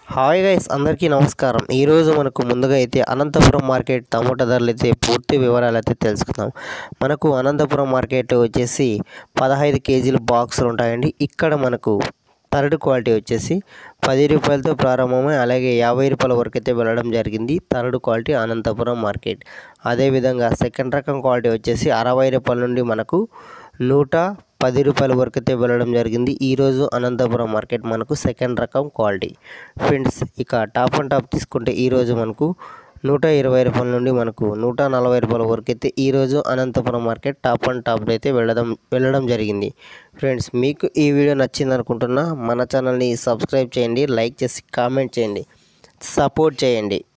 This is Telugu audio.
హాయ్ గైస్ అందరికీ నమస్కారం ఈరోజు మనకు ముందుగా అయితే అనంతపురం మార్కెట్ టమోటా ధరలు అయితే పూర్తి వివరాలు అయితే తెలుసుకుందాం మనకు అనంతపురం మార్కెట్ వచ్చేసి పదహైదు కేజీల బాక్సులు ఉంటాయండి ఇక్కడ మనకు థర్డ్ క్వాలిటీ వచ్చేసి పది రూపాయలతో ప్రారంభమై అలాగే యాభై రూపాయల వరకు అయితే వెళ్ళడం జరిగింది థర్డ్ క్వాలిటీ అనంతపురం మార్కెట్ అదేవిధంగా సెకండ్ రకం క్వాలిటీ వచ్చేసి అరవై రూపాయల నుండి మనకు నూట పది రూపాయల వరకు అయితే వెళ్ళడం జరిగింది ఈరోజు అనంతపురం మార్కెట్ మనకు సెకండ్ రకం క్వాలిటీ ఫ్రెండ్స్ ఇక టాప్ అండ్ టాప్ తీసుకుంటే ఈరోజు మనకు నూట ఇరవై రూపాయల నుండి మనకు నూట నలభై రూపాయల వరకు అయితే ఈరోజు అనంతపురం మార్కెట్ టాప్ అండ్ టాప్లో అయితే వెళ్ళడం వెళ్ళడం జరిగింది ఫ్రెండ్స్ మీకు ఈ వీడియో నచ్చింది అనుకుంటున్నా మన ఛానల్ని సబ్స్క్రైబ్ చేయండి లైక్ చేసి కామెంట్ చేయండి సపోర్ట్ చేయండి